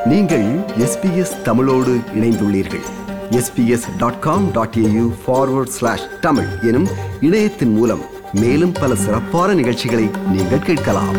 நீங்கள் எஸ்பிஎஸ் தமிழோடு இணைந்துள்ளீர்கள் SBS dot com dot AU forward slash Tamil எனும் இணையத்தின் மூலம் மேலும் பல சிறப்பான நிகழ்ச்சிகளை நீங்கள் கேட்கலாம்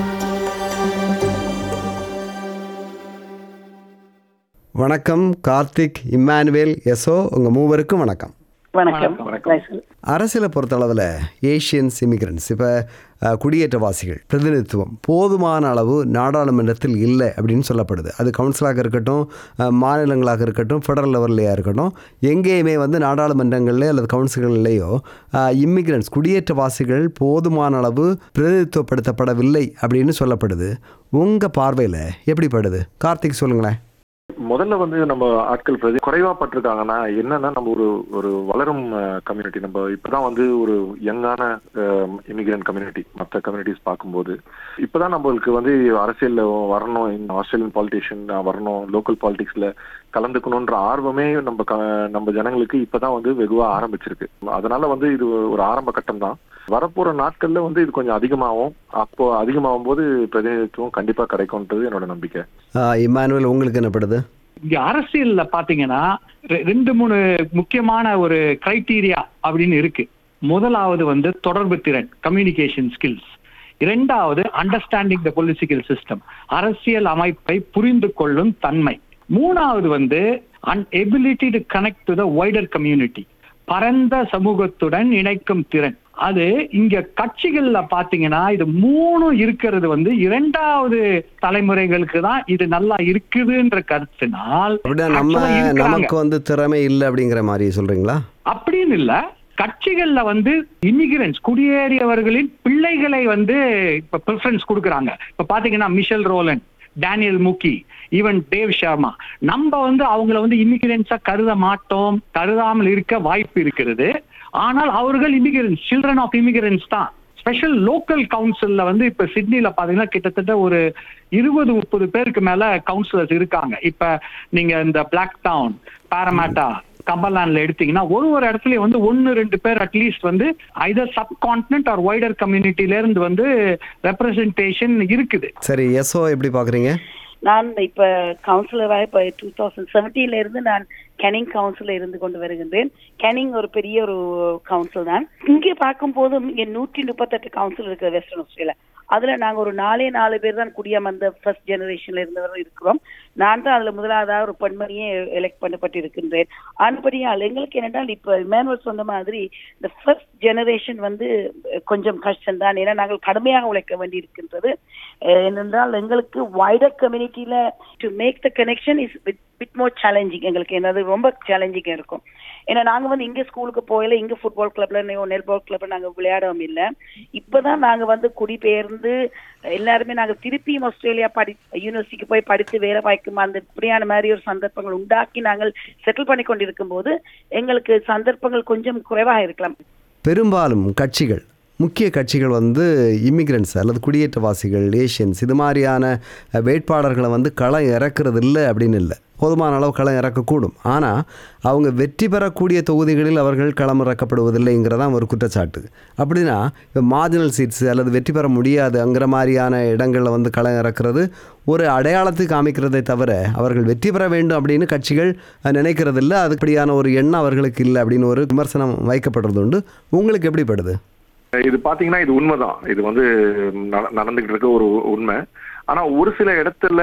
வணக்கம் கார்த்திக் இம்மானுவேல் எஸ்ஓ உங்கள் மூவருக்கும் வணக்கம் வணக்கம் ரைசல். அரசியலை பொறுத்தளவில் ஏஷியன்ஸ் இமிகிரண்ட்ஸ் இப்போ குடியேற்றவாசிகள் பிரதிநிதித்துவம் போதுமான அளவு நாடாளுமன்றத்தில் இல்லை அப்படின்னு சொல்லப்படுது அது கவுன்சிலாக இருக்கட்டும் அஹ், மாநிலங்களாக இருக்கட்டும் ஃபெடரல் லெவல்லையாக இருக்கட்டும் எங்கேயுமே வந்து நாடாளுமன்றங்கள்லேயோ அல்லது கவுன்சில்கள்லேயோ இம்மிகிரண்ட்ஸ் குடியேற்றவாசிகள் போதுமான அளவு பிரதிநிதித்துவப்படுத்தப்படவில்லை அப்படின்னு சொல்லப்படுது உங்கள் பார்வையில் எப்படிப்படுது கார்த்திக் சொல்லுங்களேன் முதல்ல வந்து நம்ம ஆட்கள் பிரதி குறைவா பட்டிருக்காங்கன்னா என்னன்னா நம்ம ஒரு ஒரு வளரும் கம்யூனிட்டி நம்ம இப்பதான் வந்து ஒரு யங்கான இமிகிரண்ட் கம்யூனிட்டி மற்ற கம்யூனிட்டிஸ் பார்க்கும்போது இப்பதான் நம்மளுக்கு வந்து அரசியல்ல வரணும் இந்த ஆஸ்திரேலியன் பாலிட்டிஷியன் வரணும் லோக்கல் பாலிடிக்ஸ்ல கலந்துக்கணுன்ற ஆர்வமே நம்ம க- நம்ம ஜனங்களுக்கு இப்பதான் வந்து வெகுவா ஆரம்பிச்சிருக்கு அதனால வந்து இது ஒரு ஆரம்ப கட்டம் தான் வரப்போற நாட்கள்ல வந்து இது கொஞ்சம் அதிகமாகும் அப்போ அதிகமாகும் போது பிரதிநிதித்துவம் கண்டிப்பா கிடைக்கும்ன்றது என்னோட நம்பிக்கை அஹ், இம்மானுவேல் உங்களுக்கு என்னப்படுது இங்க அரசியல்ல பாத்தீங்கன்னா ரெ- ரெண்டு மூணு முக்கியமான ஒரு கிரைட்டீரியா அப்படின்னு இருக்கு முதலாவது வந்து தொடர்பு திறன் கம்யூனிகேஷன் ஸ்கில்ஸ் இரண்டாவது அண்டர்ஸ்டாண்டிங் த பொலிட்டிக்கல் சிஸ்டம் அரசியல் அமைப்பை புரிந்து கொள்ளும் தன்மை மூணாவது வந்து ability to connect to the wider community பரந்த சமூகத்துடன் இணைக்கும் திறன் அது இங்க கட்சிகள்ல பாத்தீங்கன்னா இது மூணும் இருக்கிறது வந்து இரண்டாவது தலைமுறைகளுக்கு தான் இது நல்லா இருக்குதுன்ற கருத்தினால் அப்படின்னா நம்ம actually இருக்கிறாங்க. நமக்கு வந்து திறமை இல்லை அப்படிங்கிற மாதிரி சொல்றீங்களா அப்படின்னு இல்ல கட்சிகள்ல வந்து இமிகிரன்ஸ் குடியேறியவர்களின் பிள்ளைகளை வந்து இப்ப ப்ரிஃபரன்ஸ் கொடுக்கறாங்க இப்ப பாத்தீங்கன்னா Michelle Rowland Daniel Mookhey even Dave Sharma நம்ம வந்து அவங்கள வந்து இமிகிரன்ஸா கருத மாட்டோம் கருதாமல் இருக்க வாய்ப்பு இருக்கிறது ஆனால் அவர்கள் இமிகிரன்ஸ் சில்ட்ரன் ஆஃப் இமிகிரன்ஸ் தான் ஸ்பெஷல் லோக்கல் கவுன்சில்ல வந்து இப்ப சிட்னில பாத்தீங்கன்னா கிட்டத்தட்ட ஒரு இருபது முப்பது பேருக்கு மேல கவுன்சிலர்ஸ் இருக்காங்க இப்ப நீங்க இந்த பிளாக் டவுன் பாரமாட்டா கம்பர்லாண்ட்ல எடுத்தீங்கன்னா ஒரு ஒரு இடத்துலயும் வந்து ஒன்னு ரெண்டு பேர் அட்லீஸ்ட் வந்து either subcontinent or wider கம்யூனிட்டில இருந்து வந்து ரெப்ரசன்டேஷன் இருக்குது சரி எஸ்ஓ எப்படி பார்க்குறீங்க நான் இப்ப கவுன்சிலராக இப்ப டூ தௌசண்ட் செவன்டீன்ல இருந்து நான் கெனிங் கவுன்சில இருந்து கொண்டு வருகின்றேன் கெனிங் ஒரு பெரிய ஒரு கவுன்சில் தான் இங்கே பார்க்கும்போது இங்க நூற்றி முப்பத்தெட்டு கவுன்சில் இருக்கு வெஸ்டர்ன் ஆஸ்திரேலியா அதுல நாங்க ஒரு நாலே நாலு பேர் தான் குடியமர்ந்த ஃபர்ஸ்ட் ஜெனரேஷன்ல இருந்தவர்கள் இருக்கிறோம் நான் தான் அதுல முதலாவதாக ஒரு பெண்மணியே எலெக்ட் பண்ணப்பட்டு இருக்கின்றேன் ஆண்படியால் எங்களுக்கு என்னென்றால் இப்ப மேனுவல் சொன்ன மாதிரி இந்த ஃபர்ஸ்ட் ஜெனரேஷன் வந்து அஹ், கொஞ்சம் கஷ்டம் தான் ஏன்னா நாங்கள் கடுமையாக உழைக்க வேண்டி இருக்கின்றது அஹ், ஏனென்றால் எங்களுக்கு வைடர் கம்யூனிட்டியில to make the connection is bit more challenging எங்களுக்கு என்னது ரொம்ப சேலஞ்சிங்கா இருக்கும் ஏன்னா நாங்க வந்து இங்க ஸ்கூலுக்கு போயில இங்க ஃபுட்பால் கிளப்ல நெல்பால் கிளப்ல நாங்க விளையாடவும் இல்ல இப்பதான் நாங்க வந்து குடிபெயர்ந்து எல்லாருமே நாங்க திருப்பியும் ஆஸ்திரேலியா படி யூனிவர்சிட்டிக்கு போய் படித்து வேலை பார்க்கும் அந்த இப்படியான மாதிரி ஒரு சந்தர்ப்பங்கள் உண்டாக்கி நாங்கள் செட்டில் பண்ணி கொண்டிருக்கும் போது எங்களுக்கு சந்தர்ப்பங்கள் கொஞ்சம் குறைவாக இருக்கலாம் பெரும்பாலும் கட்சிகள் முக்கிய கட்சிகள் வந்து இமிகிரண்ட்ஸ் அல்லது குடியேற்றவாசிகள் ஏஷியன்ஸ் இது மாதிரியான அஹ், வேட்பாளர்களை வந்து களம் இறக்குறது இல்லை அப்படின்னு இல்லை போதுமான அளவு களம் இறக்கக்கூடும் ஆனால் அவங்க வெற்றி பெறக்கூடிய தொகுதிகளில் அவர்கள் களம் இறக்கப்படுவதில்லைங்கிறதான் ஒரு குற்றச்சாட்டு அப்படின்னா இப்போ மார்ஜினல் சீட்ஸ் அல்லது வெற்றி பெற முடியாதுங்கிற மாதிரியான இடங்களில் வந்து களம் இறக்குறது ஒரு அடையாளத்துக்கு காமிக்கிறதை தவிர அவர்கள் வெற்றி பெற வேண்டும் அப்படின்னு கட்சிகள் அஹ், நினைக்கிறதில்ல அதுபடியான ஒரு எண்ணம் அவர்களுக்கு இல்லை அப்படின்னு ஒரு விமர்சனம் வைக்கப்படுறது உண்டு உங்களுக்கு எப்படிப்படுது இது பாத்தீங்கன்னா இது உண்மைதான் இது வந்து நட- நடந்துகிட்டு இருக்க ஒரு உ- உண்மை ஆனா ஒரு சில இடத்துல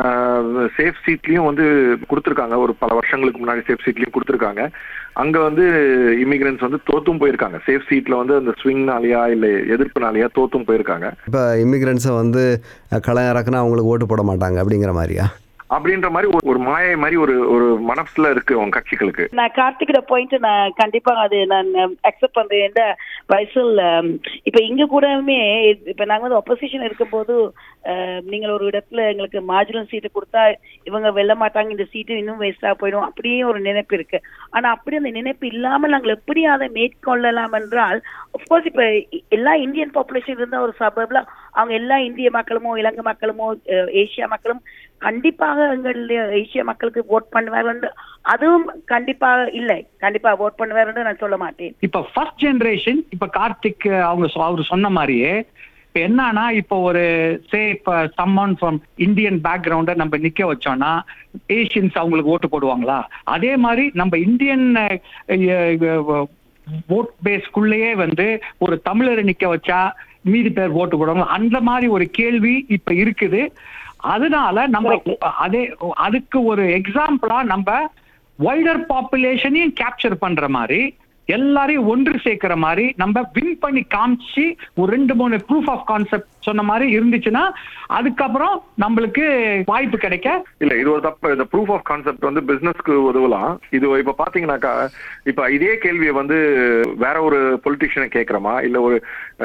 சேஃப் சீட்லயும் வந்து கொடுத்துருக்காங்க ஒரு பல வருஷங்களுக்கு முன்னாடி சேஃப் சீட்லயும் கொடுத்துருக்காங்க அங்க வந்து இமிகிரன்ஸ் வந்து தோத்தும் போயிருக்காங்க சேஃப் சீட்ல வந்து அந்த ஸ்விங்னாலயா இல்ல எதிர்ப்புனாலயா தோத்தும் போயிருக்காங்க இப்போ இமிக்ரெண்ட்ஸை வந்து அஹ், களம் இறக்குனா அவங்களுக்கு ஓட்டு போட மாட்டாங்க அப்படிங்கிற மாதிரியா அப்படின்ற மாதிரி ஒரு- ஒரு மாயை மாதிரி ஒரு ஒரு மனசுல இருக்கு அவங்க கட்சிகளுக்கு நான் கார்த்திகோட பாயிண்ட் நான் கண்டிப்பா அது நான் அக்செப்ட் பண்றேன் வயசில் இப்ப இங்க கூடவுமே இப்ப நாங்க வந்து ஒப்போசிஷன் இருக்கும்போது அஹ், நீங்கள் ஒரு இடத்துல எங்களுக்கு மார்ஜினல் சீட்டு கொடுத்தா இவங்க வெல்ல மாட்டாங்க இந்த சீட்டு இன்னும் வேஸ்டா போயிடும் அப்படியே ஒரு நினைப்பு இருக்கு ஆனா அப்படி அந்த நினைப்பு இல்லாமல் நாங்கள் எப்படி அதை மேற்கொள்ளலாம் என்றால் அப்கோர்ஸ் இப்ப எல்லா இந்தியன் பாப்புலேஷன் இருந்த ஒரு சபர்ப்ல அவங்க எல்லா இந்திய மக்களுமோ இலங்கை மக்களுமோ அஹ், ஏசியா மக்களும் கண்டிப்பாக எங்களுடைய ஏசிய மக்களுக்கு ஓட் பண்ணுவார்கள் என்று அதுவும் கண்டிப்பாக இல்லை கண்டிப்பா ஓட் பண்ணுவார் என்று நான் சொல்ல மாட்டேன் இப்ப ஃபர்ஸ்ட் ஜெனரேஷன் இப்ப கார்த்திக் அவங்க சொ- அவர் சொன்ன மாதிரியே இப்ப என்னன்னா இப்போ ஒரு சே இப்ப சம்மன் ஃப்ரம் இந்தியன் பேக்ரவுண்ட நம்ம நிக்க வச்சோம்னா ஏஷியன்ஸ் அவங்களுக்கு ஓட்டு போடுவாங்களா அதே மாதிரி நம்ம இந்தியன் ஓட் பேஸ்க்குள்ளேயே வந்து ஒரு தமிழரை நிக்க வச்சா மீதி பேர் ஓட்டு போடுவாங்க அந்த மாதிரி ஒரு கேள்வி இப்ப இருக்குது அதனால நம்ம அதே அதுக்கு ஒரு எக்ஸாம்பிளா நம்ம வைடர் பாப்புலேஷனையும் கேப்சர் பண்ற மாதிரி எல்லாரையும் ஒன்று சேர்க்கிற மாதிரி நம்ம வின் பண்ணி காமிச்சு ஒரு ரெண்டு மூணு ப்ரூஃப் ஆஃப் கான்செப்ட் சொன்ன மாதிரி இருந்துச்சுன்னா அதுக்கப்புறம் நம்மளுக்கு வாய்ப்பு கிடைக்க இல்ல இது ஒரு தப்பு இந்த ப்ரூஃப் ஆஃப் கான்செப்ட் வந்து பிசினஸ்க்கு உதவலாம் இது இப்ப பாத்தீங்கன்னாக்கா இப்ப இதே கேள்வியை வந்து வேற ஒரு பொலிட்டிஷியனை கேட்கறோமா இல்ல ஒரு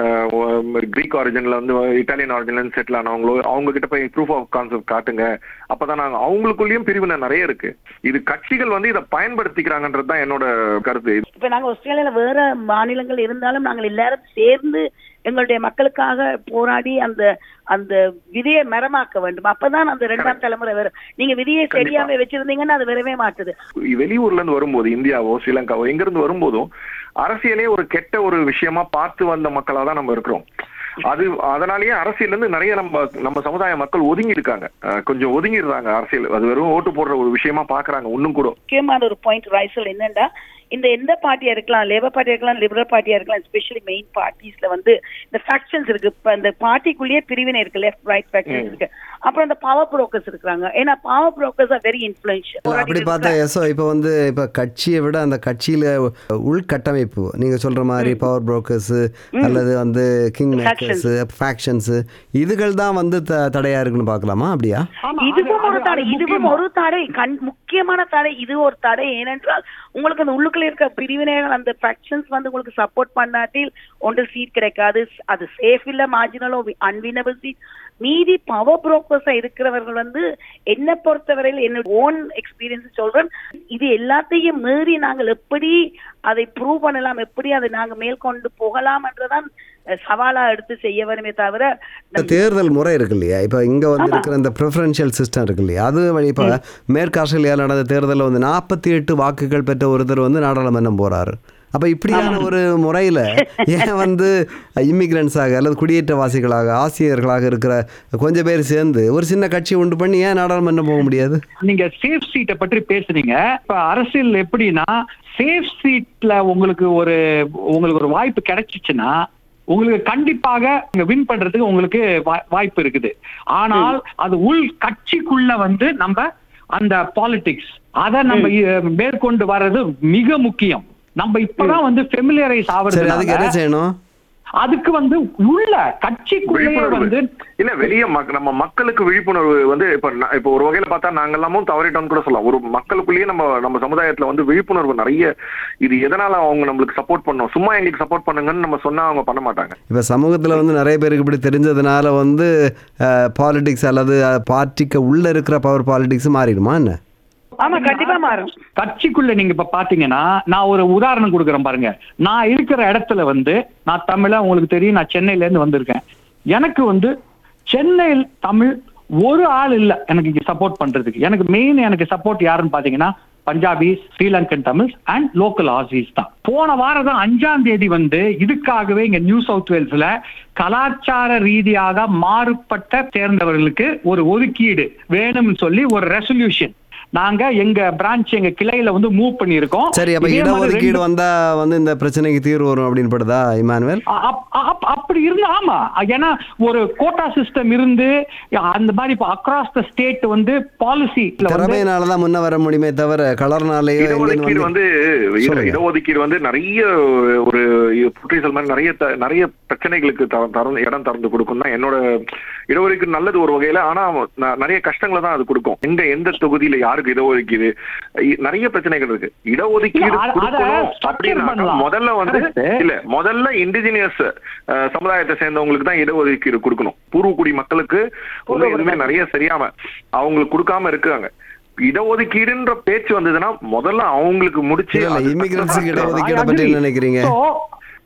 கிரீக் ஆரிஜின்ல வந்து இட்டாலியன் ஆரிஜின்ல செட்டில் ஆனவங்களோ அவங்க கிட்ட போய் ப்ரூஃப் ஆஃப் கான்செப்ட் காட்டுங்க அப்பதான் நாங்க அவங்களுக்குள்ளேயும் பிரிவினை நிறைய இருக்கு இது கட்சிகள் வந்து இதை பயன்படுத்திக்கிறாங்கன்றது தான் என்னோட கருத்து இப்ப நாங்க ஆஸ்திரேலியால வேற மாநிலங்கள் இருந்தாலும் நாங்கள் எல்லாரும் சேர்ந்து எங்களுடைய மக்களுக்காக போராடி அந்த அந்த விதியை மரமாக்க வேண்டும் அப்பதான் அந்த இரண்டாம் தலைமுறை வரும் நீங்க விதியை சரியாவே வச்சிருந்தீங்கன்னா அது வரவே மாட்டுது வெளியூர்ல இருந்து வரும்போது இந்தியாவோ ஸ்ரீலங்காவோ எங்க இருந்து வரும்போதும் அரசியலே ஒரு கெட்ட ஒரு விஷயமா பார்த்து வந்த மக்களா தான் நம்ம இருக்கிறோம் அது அதனாலயே அரசியல்ல இருந்து நிறைய நம்ம நம்ம சமுதாய மக்கள் ஒதுங்கி இருக்காங்க அஹ் கொஞ்சம் ஒதுங்கிடுறாங்க அரசியல் அது வெறும் ஓட்டு போடுற ஒரு விஷயமா பாக்குறாங்க இன்னும் கூட முக்கியமான ஒரு பாயிண்ட் ரைசல் என்னன்னா இந்த எந்த பார்ட்டியா இருக்கலாம் லேபர் பார்ட்டியா இருக்கலாம் லிபரல் பார்ட்டியா இருக்கலாம் எஸ்பெஷலி மெயின் பார்ட்டிஸ்ல வந்து இந்த ஃபேக்ஷன்ஸ் இருக்கு இப்ப இந்த பார்ட்டிக்குள்ளேயே பிரிவினை இருக்கு லெஃப்ட் ரைட் ஃபேக்ஷன்ஸ் இருக்கு அப்புறம் இந்த பவர் புரோக்கர்ஸ் இருக்காங்க ஏன்னா power brokers are very influential அப்படி பார்த்தா எஸ்ஓ இப்போ வந்து இப்போ கட்சியை விட அந்த கட்சியில் உள்கட்டமைப்பு நீங்கள் சொல்கிற மாதிரி பவர் புரோக்கர்ஸு அல்லது வந்து கிங் மேக்கர்ஸு ஃபேக்ஷன்ஸு இதுகள் தான் வந்து த தடையாக இருக்குன்னு பார்க்கலாமா அப்படியா ஆமா, அது- இதுவும் ஒரு அது- தடை அது இதுவும் முக்கியமா. ஒரு தடை கண் முக்கியமான தடை இது ஒரு தடை ஏனென்றால் உங்களுக்கு அந்த உள்ளுக்குள்ள இருக்க பிரிவினைகள் அந்த ஃபேக்ஷன்ஸ் வந்து உங்களுக்கு சப்போர்ட் பண்ணாட்டில் ஒன்று சீட் கிடைக்காது அது சேஃப் இல்ல மார்ஜினலோ அன்வினபிள் சீட் மீதி பவர் புரோக்கர்ஸா இருக்கிறவர்கள் வந்து என்ன பொறுத்தவரையில் என்னோட ஓன் எக்ஸ்பீரியன்ஸ் சொல்றேன் இது எல்லாத்தையும் மீறி நாங்கள் எப்படி அதை ப்ரூவ் பண்ணலாம் எப்படி அதை நாங்க மேற்கொண்டு போகலாம் என்றுதான் அஹ், சவாலா எடுத்து செய்ய வருமே தவிர இந்த தேர்தல் முறை இருக்கு இல்லையா இப்போ இங்கே வந்து இருக்கிற இந்த ப்ரிஃபரன்ஷியல் சிஸ்டம் இருக்கு இல்லையா அது வழி இப்போ மேற்கு ஆஸ்திரேலியாவில் நடந்த தேர்தலில் வந்து நாற்பத்தி எட்டு வாக்குகள் பெற்ற ஒருத்தர் வந்து நாடாளுமன்றம் போகிறாரு அப்போ இப்படியான ஒரு முறையில் ஏன் வந்து இமிகிரண்ட்ஸாக அல்லது குடியேற்றவாசிகளாக ஆசிரியர்களாக இருக்கிற கொஞ்சம் பேர் சேர்ந்து ஒரு சின்ன கட்சி உண்டு பண்ணி ஏன் நாடாளுமன்றம் போக முடியாது நீங்க சேஃப் சீட்டை பற்றி பேசுனீங்க இப்ப அரசியல் எப்படின்னா சேஃப் சீட்ல உங்களுக்கு ஒரு உங்களுக்கு ஒரு வாய்ப்பு கிடைச்சிச்சுன்னா உங்களுக்கு கண்டிப்பாக நீங்க வின் பண்றதுக்கு உங்களுக்கு வா- வாய்ப்பு இருக்குது ஆனால் அது உள் கட்சிக்குள்ள வந்து நம்ம அந்த பாலிடிக்ஸ் அதை நம்ம இ- மேற்கொண்டு வர்றது மிக முக்கியம் நம்ம இப்பதான் வந்து ஃபெமிலியரைஸ் சரி அதுக்கு என்ன ஆவறது செய்யணும் அதுக்கு வந்து உள்ள கட்சிக்குள்ளேயே விழிப்புணர்வு வந்து இல்ல வெளிய மக்க- நம்ம மக்களுக்கு விழிப்புணர்வு வந்து இப்ப நா- இப்ப ஒரு வகையில பார்த்தா நாங்க எல்லாமும் தவறிட்டோம்னு கூட சொல்லலாம் ஒரு மக்களுக்குள்ளேயே நம்ம நம்ம சமுதாயத்துல வந்து விழிப்புணர்வு நிறைய இது எதனால அவங்க நம்மளுக்கு சப்போர்ட் பண்ணணும் சும்மா எங்களுக்கு சப்போர்ட் பண்ணுங்கன்னு நம்ம சொன்னா அவங்க பண்ண மாட்டாங்க இப்போ சமூகத்தில் வந்து நிறைய பேருக்கு இப்படி தெரிஞ்சதுனால வந்து பாலிடிக்ஸ் அல்லது பார்ட்டிக்கு உள்ளே இருக்கிற பவர் பாலிடிக்ஸ் மாறிடுமா என்ன ஆமா கண்டிப்பா மாறும் கட்சிக்குள்ள நீங்க இப்ப பாத்தீங்கன்னா நான் ஒரு உதாரணம் கொடுக்குறேன் பாருங்க நான் இருக்கிற இடத்துல வந்து நான் தமிழ உங்களுக்கு தெரியும் நான் சென்னையில இருந்து வந்திருக்கேன் எனக்கு வந்து சென்னையில் தமிழ் ஒரு ஆள் இல்ல எனக்கு இங்க சப்போர்ட் பண்றதுக்கு எனக்கு மெயின் எனக்கு சப்போர்ட் யாருன்னு பாத்தீங்கன்னா Punjabis Sri Lankan Tamils and local Aussies தான் போன வாரம் தான் அஞ்சாம் தேதி வந்து இதுக்காகவே இங்க நியூ சவுத் வேல்ஸ்ல கலாச்சார ரீதியாக மாறுபட்ட சேர்ந்தவர்களுக்கு ஒரு ஒதுக்கீடு வேணும்னு சொல்லி ஒரு ரெசல்யூஷன் நாங்க எங்க பிரான்ச் எங்க கிளையில வந்து மூவ் பண்ணியிருக்கோம் சரி அப்போ இதே மாதிரி இடஒதுக்கீடு ரெண்டு- வந்தா வந்து இந்த பிரச்சனைக்கு தீர்வு வரும் அப்படின்னு படுதா இமானுவேல் அ- அப்- அப்- அப்படி இருந்து ஆமா ஏன்னா ஒரு கோட்டா சிஸ்டம் இருந்து அந்த மாதிரி இப்போ அக்ராஸ் த ஸ்டேட் வந்து பாலிசி திறமையினால தான் முன்ன வர முடியுமே தவிர கலர்னாலேயோ எங்கேயும் இடஒதுக்கீடு வந்து வந்து இட- சொல்லுங்க. இடஒதுக்கீடு வந்து நிறைய ஒரு புற்றீசல் மாதிரி நிறைய த- நிறைய பிரச்சனைகளுக்கு த- திறந்து இடம் திறந்து கொடுக்கும் தான் என்னோட இடஒதுக்கீடு நல்லது ஒரு வகையில ஆனா ந- நிறைய கஷ்டங்களை தான் அது கொடுக்கும் எங்க எந்த தொகுதியில யாருக்கு இடஒதுக்கீடு இ- நிறைய பிரச்சனைகள் இருக்கு இடஒதுக்கீடு இல்ல, அத- அத கொடுக்கணும் structure அப்படின்னா பண்ணலாம். முதல்ல வந்து Correct. இல்ல முதல்ல இண்டிஜினியஸ் சமுதாயத்தை சேர்ந்தவங்களுக்கு தான் இடஒதுக்கீடு கொடுக்கணும் பூர்வக்குடி மக்களுக்கு ஒன்றும் எதுவுமே நிறைய சரியாம அவங்களுக்கு கொடுக்காம இருக்காங்க இடஒதுக்கீடுன்ற பேச்சு வந்ததுன்னா முதல்ல அவங்களுக்கு முடிச்சு இல்ல, இல்ல, அது immigrants க்கு success இடஒதுக்கீடு ஆகணும். ஒதுக்கீடை பத்தி என்ன நினைக்கிறீங்க?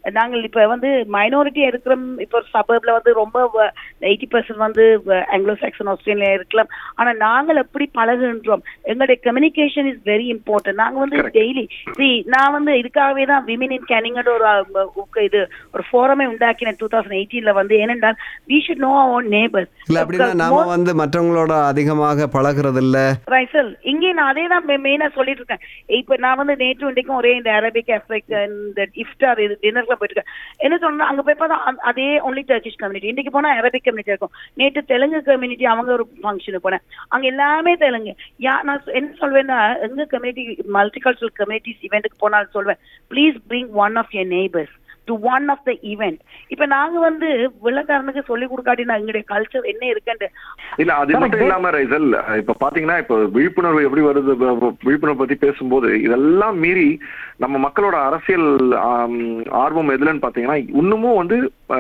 நாங்கள் இப்ப வந்து மைனாரிட்டியா இருக்கிறோம் இப்போ சபர்ப்ல வந்து ரொம்ப எயிட்டி பர்சன்ட் வந்து ஆங்கிலோ சாக்சன் ஆஸ்திரேலியா இருக்கலாம் ஆனா நாங்கள் எப்படி பழகுன்றோம் எங்களுடைய கம்யூனிகேஷன் இஸ் வெரி இம்பார்ட்டன்ட் நாங்க வந்து Correct. டெய்லி நான் வந்து இதுக்காகவே தான் விமன் இன் கேனிங்கோட ஒரு அஹ், உக்க- இது ஒரு ஃபோரமே உண்டாக்கினேன் டூ தௌசண்ட் எயிட்டீன்ல வந்து ஏனென்றால் we should know our neighbours இல்லை அப்படின்னா நாம வந்து மற்றவங்களோட அதிகமாக பழகிறது இல்ல ரைசல் இங்கே நான் அதே தான் மெயினா சொல்லிட்டு இருக்கேன் இப்ப நான் வந்து நேற்று இன்றைக்கும் ஒரே இந்த அரபிக் அஃபெக்ட் இந்த இஃப்டார் இது டின்னர்ல போயிட்டு இருக்கேன் என்ன சொன்னா அங்க போய் பார்த்தா அந்த- அதே ஒன்லி டர்க்கிஷ் கம்யூனிட்டி இன்னைக்கு போனா அரபிக் கம்யூனிட்டி இருக்கும் நேற்று தெலுங்கு கம்யூனிட்டி அவங்க ஒரு ஃபங்க்ஷனுக்கு போனேன் அங்க எல்லாமே தெலுங்கு யா நான் சொ- என்ன சொல்வேன்னா எங்க கம்யூனிட்டி மல்டிகல்ச்சரல் கம்யூனிட்டிஸ் இவெண்ட்டுக்கு போனாலும் சொல்வேன் please bring one of your neighbours to one of the event இப்ப நாங்க வந்து வெள்ளக்காரனுக்கு சொல்லி கொடுக்காட்டி நான் எங்களுடைய கல்ச்சர் என்ன இருக்குன்னு இல்ல அது மட்டும் இல்லாம ரைசல் இப்ப பாத்தீங்கன்னா இப்ப விழிப்புணர்வு எப்படி வருது வ- வ- விழிப்புணர்வு பத்தி பேசும்போது இதெல்லாம் மீறி நம்ம மக்களோட அரசியல் ஆம், ஆர்வம் எதுலன்னு பாத்தீங்கன்னா இன்னமும் வந்து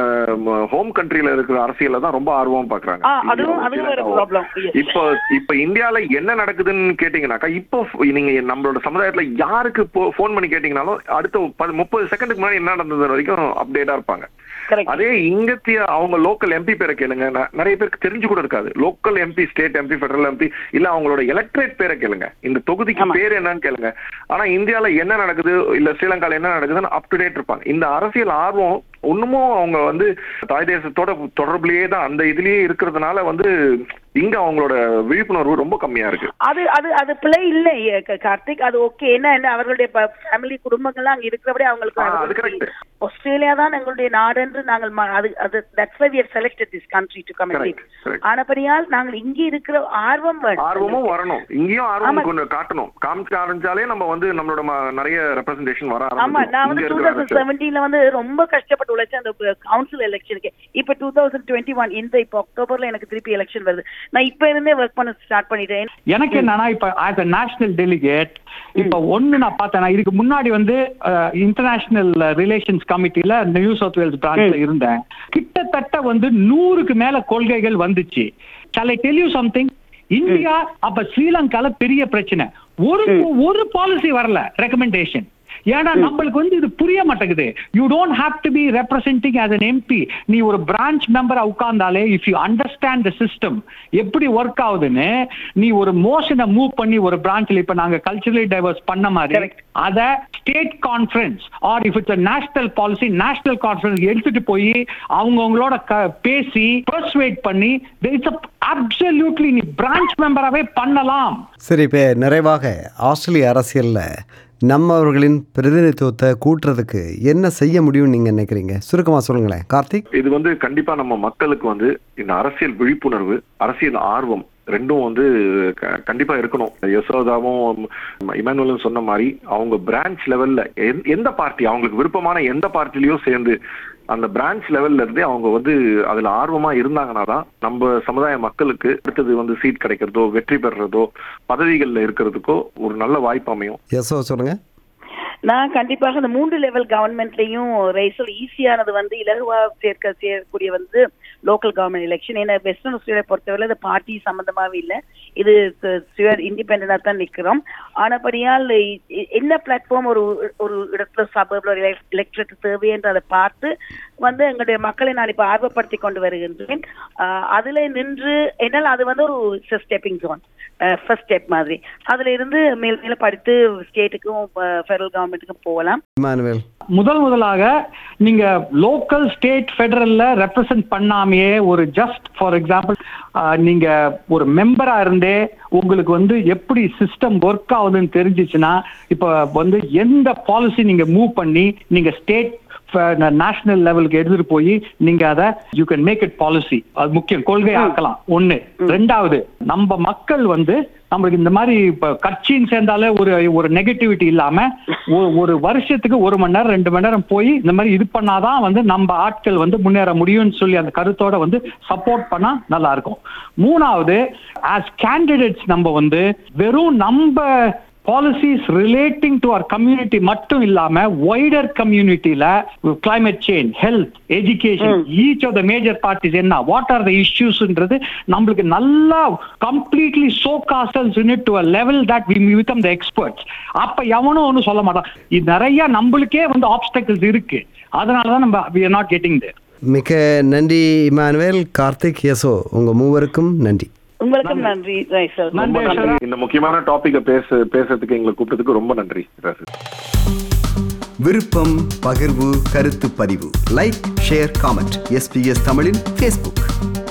ஹோம் கண்ட்ரில இருக்கிற அரசியல்ல தான் ரொம்ப ஆர்வம் பாக்குறாங்க ஆ அதுவும் அதுவும் ஒரு ப்ராப்ளம் இப்போ இப்ப இந்தியால என்ன நடக்குதுன்னு கேட்டீங்கன்னாக்கா இப்போ ஃப- நீங்க நம்மளோட சமுதாயத்துல யாருக்கு போன் பண்ணி கேட்டீங்கனாலும் அடுத்த ப- முப்பது செகண்டுக்கு முன்னாடி என்ன நடந்தது வரைக்கும் அப்டேட்டா இருப்பாங்க கரெக்ட் அதே இங்கத்திய அவங்க லோக்கல் எம்பி பேரை கேளுங்க ந- நிறைய பேருக்கு தெரிஞ்சு கூட இருக்காது local MP state MP federal MP இல்ல அவங்களோட எலக்ட்ரேட் பேரை கேளுங்க இந்த தொகுதிக்கு ஆமா. பேர் என்னன்னு கேளுங்க ஆனா இந்தியால என்ன நடக்குது இல்ல ஸ்ரீலங்கால என்ன நடக்குதுன்னு அப் டு டேட் இருப்பாங்க இந்த அரசியல் ஆர்வம் இன்னமும் அவங்க வந்து தாய் தேசத்தோட தொடர்புலயே தான் அந்த இதுலயே இருக்கிறதுனால வந்து இங்க அவங்களோட விழிப்புணர்வு ரொம்ப கம்மியா இருக்கு அது அது அது பிழை இல்லை க- கார்த்திக் அது ஓகே என்ன என்ன அவர்களுடைய ஃபேமிலி குடும்பங்கள்லாம் அங்க இருக்கிறபடி அவங்களுக்கு ஆ, அது அனுபவம் correct. இல்லை. ஆஸ்திரேலியா தான் எங்களுடைய நாடு என்று நாங்கள் ம- அது அது that's why we have selected this country to come Correct, correct. ஆனபடியால் நாங்கள் இங்கே இருக்கிற ஆர்வம் வேணும். ஆர்வமும் வரணும் இங்கேயும் ஆர்வம் ஆமா. கொஞ்சம் காட்டணும் காமிக்க ஆரம்பிச்சாலே நம்ம வந்து நம்மளோட ம- நிறைய ரெப்ரசன்டேஷன் வர ஆமா ஆரம்பிச்சிடும். நான் இங்க வந்து டூ இருக்கிற தௌசண்ட் அரசியல். செவன்டீன்ல வந்து ரொம்ப கஷ்டப்பட்டு உழைச்சேன் அந்த கவுன்சில் எலெக்ஷனுக்கு இப்ப டூ தௌசண்ட் டுவெண்ட்டி ஒன் இந்த இப்ப அக்டோபர்ல எனக்கு திருப்பி எலெக்ஷன் வருது நான் இப்ப இருந்தே ஒர்க் பண்ண ஸ்டார்ட் பண்ணிட்டேன் எனக்கு என்னன்னா இப்ப ஆஸ் அ நேஷனல் டெலிகேட் இப்ப ஒண்ணு நான் பார்த்தேன் இதுக்கு முன்னாடி வந்து இன்டர்நேஷனல் ரிலேஷன்ஸ் கமிட்டில நியூ சவுத் வேல்ஸ் பிரான்ச்ல இருந்தேன் கிட்டத்தட்ட வந்து நூறுக்கு மேல கொள்கைகள் வந்துச்சு shall I tell you something India அப்ப ஸ்ரீலங்கால பெரிய பிரச்சனை ஒரு ஒரு பாலிசி வரல ரெக்கமெண்டேஷன் ஏன்னா நம்மளுக்கு வந்து இது புரிய மாட்டேங்குது you don't have to be representing as an MP நீ ஒரு பிரான்ச் மெம்பரா உட்கார்ந்தாலே if you understand the system எப்படி ஒர்க் ஆகுதுன்னு நீ ஒரு மோஷனை மூவ் பண்ணி ஒரு பிரான்ச்ல இப்ப நாங்க கல்ச்சரலி டைவர்ஸ் பண்ண மாதிரி அத state conference or if it's national policy national conference எடுத்துட்டு போய் அவங்கவங்களோட க- பேசி பர்சுவேட் பண்ணி இட்ஸ் அப்சல்யூட்லி நீ பிரான்ச் மெம்பராவே பண்ணலாம் சரி இப்போ நிறைவாக ஆஸ்திரேலிய அரசியலில் நம்மவர்களின் பிரதிநிதித்துவத்தை கூட்டுறதுக்கு என்ன செய்ய முடியும்னு நீங்கள் நினைக்கிறீங்க சுருக்கமாக சொல்லுங்களேன் கார்த்திக் இது வந்து கண்டிப்பா நம்ம மக்களுக்கு வந்து இந்த அரசியல் விழிப்புணர்வு அரசியல் ஆர்வம் ரெண்டும் வந்து க- கண்டிப்பா இருக்கணும் யசோதாவும் இமானுவலும் சொன்ன மாதிரி அவங்க பிரான்ச் லெவல்ல எந்த- எந்த பார்ட்டி அவங்களுக்கு விருப்பமான எந்த பார்ட்டிலயும் சேர்ந்து அந்த பிரான்ச் லெவல்ல இருந்தே அவங்க வந்து அதுல ஆர்வமா இருந்தாங்கன்னா தான் நம்ம சமுதாய மக்களுக்கு அடுத்தது வந்து சீட் கிடைக்கிறதோ வெற்றி பெறுறதோ பதவிகள்ல இருக்கிறதுக்கோ ஒரு நல்ல வாய்ப்பு அமையும் எஸ்ஓ சொல்லுங்கள் நான் கண்டிப்பாக அந்த மூன்று லெவல் கவர்மெண்ட்லயும் ரைசல் ஈஸியானது வந்து இலகுவா சேர்க்க சேர்க்கக்கூடிய வந்து லோக்கல் கவர்மெண்ட் எலெக்ஷன் ஏன்னா வெஸ்டர்ன் ஆஸ்திரேலியா பொறுத்தவரை இது பார்ட்டி சம்பந்தமாவே இல்லை இது சுயர் இண்டிபெண்டா தான் நிக்கிறோம் ஆனபடியால் இ- இ- என்ன பிளாட்ஃபார்ம் ஒரு ஒரு இடத்துல சபர்ப்ல ஒரு எலெக்ட்ரேட் தேவைன்றதை பார்த்து வந்து எங்களுடைய மக்களை நான் இப்ப ஆர்வப்படுத்தி கொண்டு வருகின்றேன் ஆஹ் அதுல நின்று என்னால் அது வந்து ஒரு ஸ்டெப்பிங் ஜோன் ஃபர்ஸ்ட் ஸ்டெப் மாதிரி அதுல இருந்து மேல் மேல படித்து ஸ்டேட்டுக்கும் ஃபெடரல் கவர்மெண்ட்டுக்கும் போகலாம் இமானுவேல் முதல் முதலாக நீங்க லோக்கல் ஸ்டேட் ஃபெடரல்ல ரெப்ரசன்ட் பண்ணாமையே ஒரு ஜஸ்ட் ஃபார் எக்ஸாம்பிள் நீங்க ஒரு மெம்பரா இருந்தே உங்களுக்கு வந்து எப்படி சிஸ்டம் ஒர்க் ஆகுதுன்னு தெரிஞ்சிச்சுன்னா இப்ப வந்து எந்த பாலிசி நீங்க மூவ் பண்ணி நீங்க ஸ்டேட் நேஷனல் லெவலுக்கு எடுத்துட்டு போய் நீங்க அதை you can make it policy அது முக்கியம் கொள்கை ஆக்கலாம் ஒண்ணு ரெண்டாவது நம்ம மக்கள் வந்து நம்மளுக்கு இந்த மாதிரி இப்ப கட்சின்னு சேர்ந்தாலே ஒரு ஒரு நெகட்டிவிட்டி இல்லாம ஒரு- ஒரு வருஷத்துக்கு ஒரு மணி நேரம் ரெண்டு மணி நேரம் போய் இந்த மாதிரி இது பண்ணாதான் வந்து நம்ம ஆட்கள் வந்து முன்னேற முடியும்னு சொல்லி அந்த கருத்தோட வந்து சப்போர்ட் பண்ணா நல்லா இருக்கும் மூணாவது ஆஸ் கேண்டிடேட்ஸ் நம்ம வந்து வெறும் நம்ம policies relating to our community மட்டும் இல்லாம வைடர் கம்யூனிட்டியில climate change health education each of the major parties என்ன வாட் ஆர் த இஷ்யூஸ்ன்றது நம்மளுக்கு நல்லா completely so coastals unit to a level that we become the experts அப்ப எவனும் ஒன்றும் சொல்ல மாட்டான் இது நிறைய நம்மளுக்கே வந்து ஆப்ஸ்டக்கிள்ஸ் இருக்கு அதனால தான் நம்ம we are not getting there மிக்க நன்றி இமானுவேல் கார்த்திக் யசோ உங்கள் மூவருக்கும் நன்றி உங்களுக்கும் நன்றி ரைசல் ரொம்ப நன்றி நன்றி இந்த முக்கியமான டாபிக்கை பேச பேசுறதுக்கு எங்களை கூப்பிட்டதுக்கு ரொம்ப நன்றி ராசி விருப்பம் பகிர்வு கருத்து பதிவு லைக் ஷேர் காமெண்ட் எஸ்பிஎஸ் தமிழின் ஃபேஸ்புக்